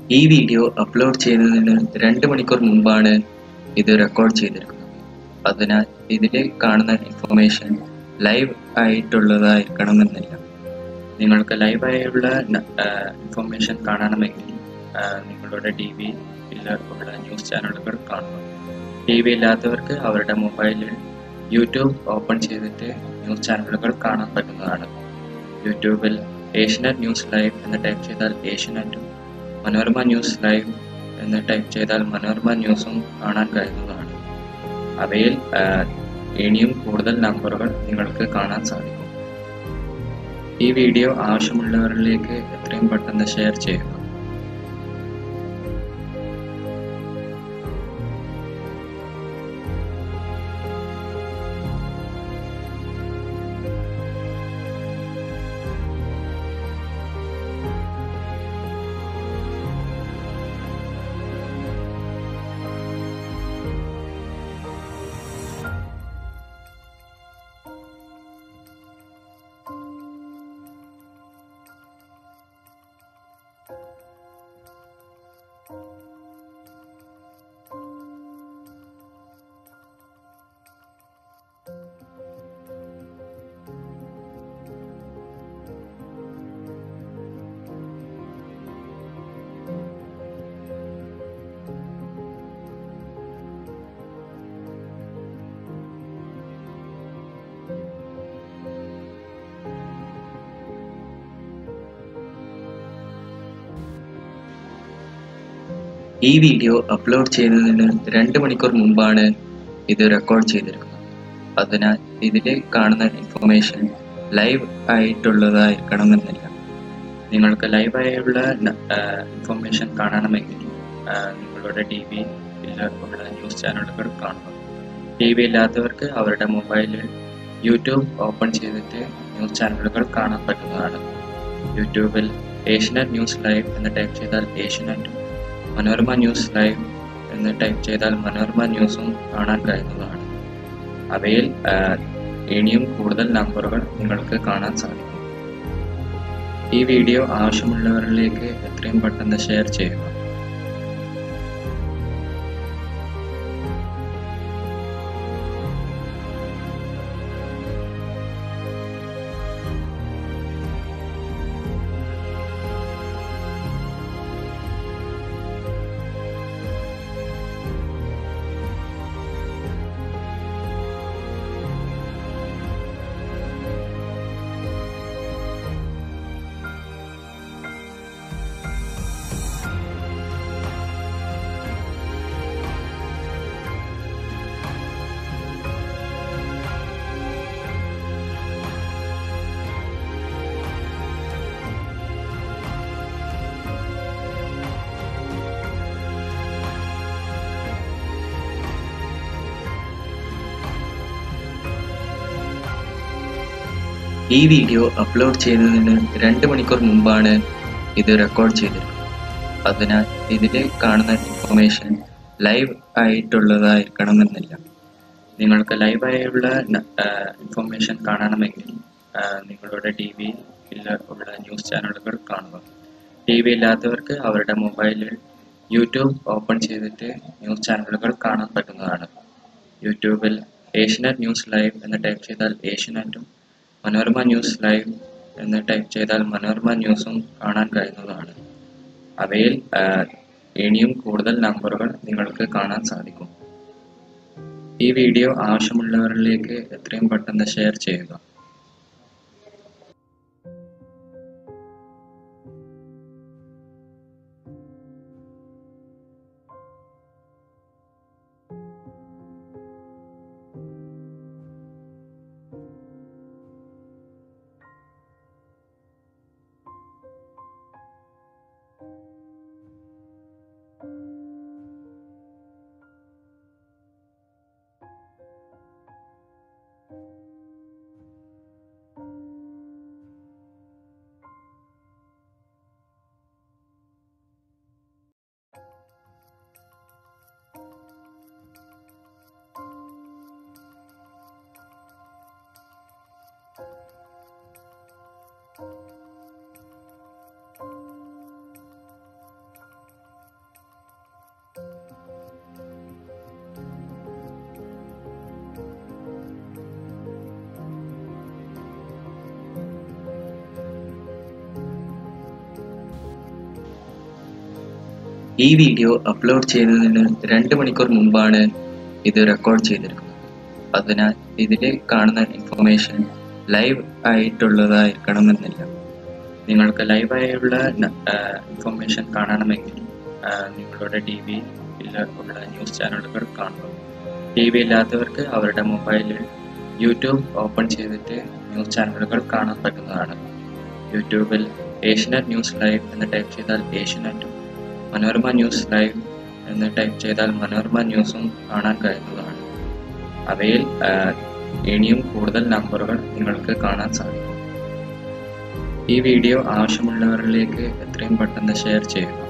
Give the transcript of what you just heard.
ഈ video upload ചെയ്യുന്നതിന് രണ്ട് മണിക്കൂർ മുമ്പാണ് ഇത് റെക്കോർഡ് ചെയ്തിരിക്കുന്നത് അതിനാൽ ഇതിൽ കാണുന്ന ഇൻഫർമേഷൻ ലൈവ് ആയിട്ടുള്ളതായിരിക്കണമെന്നില്ല നിങ്ങൾക്ക് ലൈവായുള്ള ഇൻഫർമേഷൻ കാണണമെങ്കിൽ ആ, നിങ്ങളുടെ ടി വിയിൽ ഉള്ള ന്യൂസ് ചാനലുകൾ കാണുക ടി വി ഇല്ലാത്തവർക്ക് അവരുടെ മൊബൈലിൽ യൂട്യൂബ് ഓപ്പൺ ചെയ്തിട്ട് ന്യൂസ് ചാനലുകൾ കാണാൻ പറ്റുന്നതാണ് യൂട്യൂബിൽ ഏഷ്യനെറ്റ് ന്യൂസ് ലൈവ് എന്ന് ടൈപ്പ് ചെയ്താൽ ഏഷ്യനെറ്റും മനോരമ ന്യൂസ് ലൈവ് എന്ന് ടൈപ്പ് ചെയ്താൽ മനോരമ ന്യൂസും കാണാൻ കഴിയുന്നതാണ് അവയിൽ ആ, ഇനിയും കൂടുതൽ നമ്പറുകൾ നിങ്ങൾക്ക് കാണാൻ സാധിക്കും ഈ വീഡിയോ ആവശ്യമുള്ളവരിലേക്ക് എത്രയും പെട്ടെന്ന് ഷെയർ ചെയ്യുക ഈ വീഡിയോ അപ്ലോഡ് ചെയ്യുന്നതിന് രണ്ട് മണിക്കൂർ മുമ്പാണ് ഇത് റെക്കോർഡ് ചെയ്തിരിക്കുന്നത് അതിനാൽ ഇതിൽ കാണുന്ന ഇൻഫർമേഷൻ ലൈവ് ആയിട്ടുള്ളതായിരിക്കണമെന്നില്ല നിങ്ങൾക്ക് ലൈവായുള്ള ഇൻഫർമേഷൻ കാണണമെങ്കിൽ ആ, നിങ്ങളുടെ ടി വിയിൽ ഉള്ള ന്യൂസ് ചാനലുകൾ കാണുക ടി വി ഇല്ലാത്തവർക്ക് അവരുടെ മൊബൈലിൽ യൂട്യൂബ് ഓപ്പൺ ചെയ്തിട്ട് ന്യൂസ് ചാനലുകൾ കാണാൻ പറ്റുന്നതാണ് യൂട്യൂബിൽ ഏഷ്യനെറ്റ് ന്യൂസ് ലൈവ് എന്ന് ടൈപ്പ് ചെയ്താൽ ഏഷ്യനെറ്റും മനോരമ ന്യൂസ് ലൈവ് എന്ന് ടൈപ്പ് ചെയ്താൽ മനോരമ ന്യൂസും കാണാൻ കഴിയുന്നതാണ് അവയിൽ ആ, ഇനിയും കൂടുതൽ നമ്പറുകൾ നിങ്ങൾക്ക് കാണാൻ സാധിക്കും ഈ വീഡിയോ ആവശ്യമുള്ളവരിലേക്ക് എത്രയും പെട്ടെന്ന് ഷെയർ ചെയ്യുക ഈ വീഡിയോ അപ്ലോഡ് ചെയ്യുന്നതിന് രണ്ട് മണിക്കൂർ മുമ്പാണ് ഇത് റെക്കോർഡ് ചെയ്തിരിക്കുന്നത് അതിനാൽ ഇതിൽ കാണുന്ന ഇൻഫർമേഷൻ ലൈവ് ആയിട്ടുള്ളതായിരിക്കണമെന്നില്ല നിങ്ങൾക്ക് ലൈവായുള്ള ഇൻഫർമേഷൻ കാണണമെങ്കിൽ ആ, നിങ്ങളുടെ ടി വിയിൽ ഉള്ള ന്യൂസ് ചാനലുകൾ കാണുക ടി വി ഇല്ലാത്തവർക്ക് അവരുടെ മൊബൈലിൽ യൂട്യൂബ് ഓപ്പൺ ചെയ്തിട്ട് ന്യൂസ് ചാനലുകൾ കാണാൻ പറ്റുന്നതാണ് യൂട്യൂബിൽ ഏഷ്യനെറ്റ് ന്യൂസ് ലൈവ് എന്ന് ടൈപ്പ് ചെയ്താൽ ഏഷ്യനെറ്റും മനോരമ ന്യൂസ് ലൈവ് എന്ന് ടൈപ്പ് ചെയ്താൽ മനോരമ ന്യൂസും കാണാൻ കഴിയുന്നതാണ് അവയിൽ ആ, ഇനിയും കൂടുതൽ നമ്പറുകൾ നിങ്ങൾക്ക് കാണാൻ സാധിക്കും ഈ വീഡിയോ ആവശ്യമുള്ളവരിലേക്ക് എത്രയും പെട്ടെന്ന് ഷെയർ ചെയ്യുക ഈ വീഡിയോ അപ്ലോഡ് ചെയ്യുന്നതിന് രണ്ട് മണിക്കൂർ മുമ്പാണ് ഇത് റെക്കോർഡ് ചെയ്തിരിക്കുന്നത് അതിനാൽ ഇതിൽ കാണുന്ന ഇൻഫർമേഷൻ ലൈവ് ആയിട്ടുള്ളതായിരിക്കണമെന്നില്ല നിങ്ങൾക്ക് ലൈവായുള്ള ഇൻഫർമേഷൻ കാണണമെങ്കിൽ ആ, നിങ്ങളുടെ ടി വിയിൽ ഉള്ള ന്യൂസ് ചാനലുകൾ കാണുക ടി വി ഇല്ലാത്തവർക്ക് അവരുടെ മൊബൈലിൽ യൂട്യൂബ് ഓപ്പൺ ചെയ്തിട്ട് ന്യൂസ് ചാനലുകൾ കാണാൻ പറ്റുന്നതാണ് യൂട്യൂബിൽ ഏഷ്യനെറ്റ് ന്യൂസ് ലൈവ് എന്ന് ടൈപ്പ് ചെയ്താൽ ഏഷ്യനെറ്റും മനോരമ ന്യൂസ് ലൈവ് എന്ന് ടൈപ്പ് ചെയ്താൽ മനോരമ ന്യൂസും കാണാൻ കഴിയുന്നതാണ് അവയിൽ ആ, ഇനിയും കൂടുതൽ നമ്പറുകൾ നിങ്ങൾക്ക് കാണാൻ സാധിക്കും ഈ വീഡിയോ ആവശ്യമുള്ളവരിലേക്ക് എത്രയും പെട്ടെന്ന് ഷെയർ ചെയ്യുക